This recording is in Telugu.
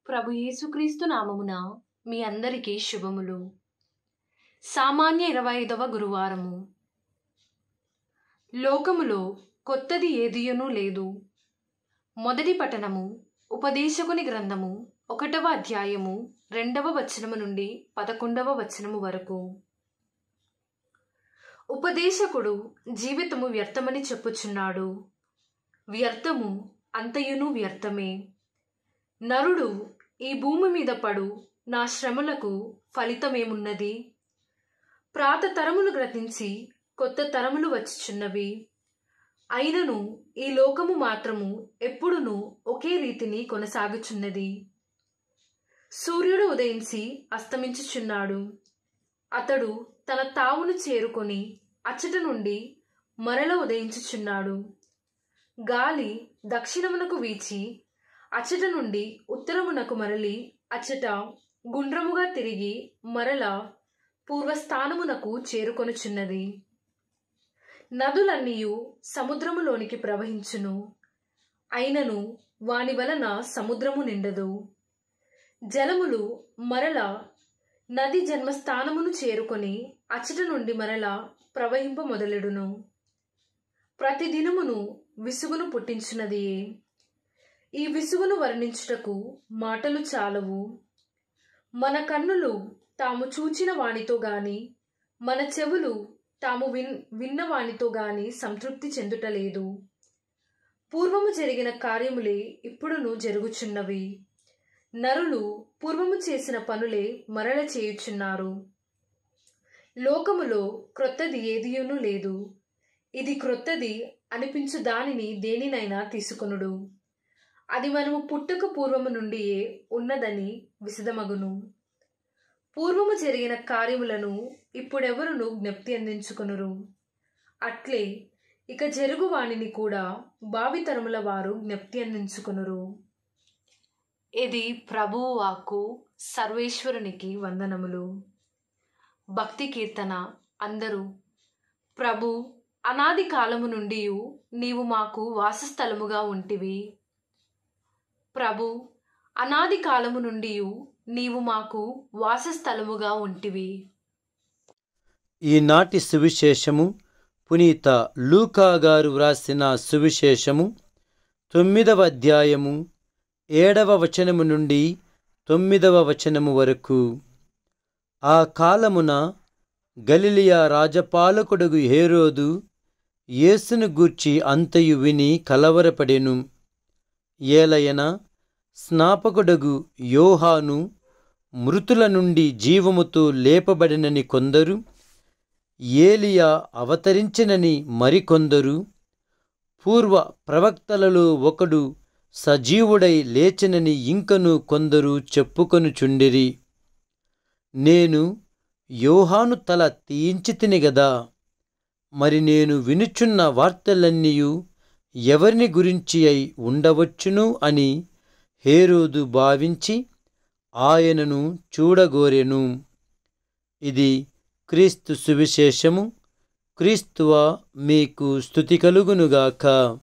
ప్రభు యేసుక్రీస్తు నామమున మీ అందరికీ శుభములు సామాన్య ఇరవై ఐదవ గురువారము లోకములో కొత్తది ఏదియును లేదు మొదటి పఠనము ఉపదేశకుని గ్రంథము ఒకటవ అధ్యాయము రెండవ వచనము నుండి పదకొండవ వచనము వరకు ఉపదేశకుడు జీవితము వ్యర్థమని చెప్పుచున్నాడు వ్యర్థము అంతయును వ్యర్థమే నరుడు ఈ భూమి మీద పడు నా శ్రమలకు ఫలితమేమున్నది ప్రాత తరములు గ్రహించి కొత్త తరములు వచ్చుచున్నవి అయినను ఈ లోకము మాత్రము ఎప్పుడునూ ఒకే రీతిని కొనసాగుచున్నది సూర్యుడు ఉదయించి అస్తమించుచున్నాడు అతడు తన తావును చేరుకొని అచ్చట నుండి మరల ఉదయించుచున్నాడు గాలి దక్షిణమునకు వీచి అచ్చట నుండి ఉత్తరమునకు మరలి అచ్చట గుండ్రముగా తిరిగి మరల పూర్వస్థానమునకు చేరుకొనుచున్నది నదులన్నీయు సముద్రములోనికి ప్రవహించును అయినను వాని వలన సముద్రము నిండదు జలములు మరల నది జన్మస్థానమును చేరుకొని అచ్చట నుండి మరల ప్రవహింప మొదలెడును ప్రతిదినమును విసుగును పుట్టించున్నదియే ఈ విసుగును వర్ణించుటకు మాటలు చాలవు మన కన్నులు తాము చూచిన వానితో గాని మన చెవులు తాము విన్ విన్న వానితో గాని సంతృప్తి చెందుటలేదు పూర్వము జరిగిన కార్యములే ఇప్పుడును జరుగుచున్నవి నరులు పూర్వము చేసిన పనులే మరల చేయుచున్నారు లోకములో క్రొత్తది ఏదియును లేదు ఇది క్రొత్తది అనిపించు దానిని దేనినైనా తీసుకొనుడు అది మనము పుట్టక పూర్వము నుండియే ఉన్నదని విశదమగును పూర్వము జరిగిన కార్యములను ఇప్పుడెవరును జ్ఞప్తి అందించుకొనురు అట్లే ఇక జరుగు వాణిని కూడా భావితరముల వారు జ్ఞప్తి అందించుకొనురు ఇది ప్రభువు వాక్కు సర్వేశ్వరునికి వందనములు భక్తి కీర్తన అందరూ ప్రభు అనాది కాలము నుండి నీవు మాకు వాసస్థలముగా ఉంటివి ప్రభు అనాది కాలము నుండి నీవు మాకు వాసస్థలముగా ఉంటివి ఈనాటి సువిశేషము పునీత లూకా గారు వ్రాసిన సువిశేషము తొమ్మిదవ అధ్యాయము ఏడవ వచనము నుండి తొమ్మిదవ వచనము వరకు ఆ కాలమున గలిలియా రాజపాలకుడుగు హేరోదు యేసును గూర్చి అంతయు విని కలవరపడెను ఏలయన స్నాపకుడగు యోహాను మృతుల నుండి జీవముతో లేపబడినని కొందరు ఏలియా అవతరించినని మరికొందరు పూర్వ ప్రవక్తలలో ఒకడు సజీవుడై లేచనని ఇంకను కొందరు చెప్పుకొనుచుండిరి నేను యోహాను తల తీయించి తిని గదా మరి నేను వినుచున్న వార్తలన్నీయు ఎవరిని గురించి అయి ఉండవచ్చును అని హేరోదు భావించి ఆయనను చూడగోరెను ఇది క్రీస్తు సువిశేషము క్రీస్తువ మీకు స్థుతి కలుగునుగాక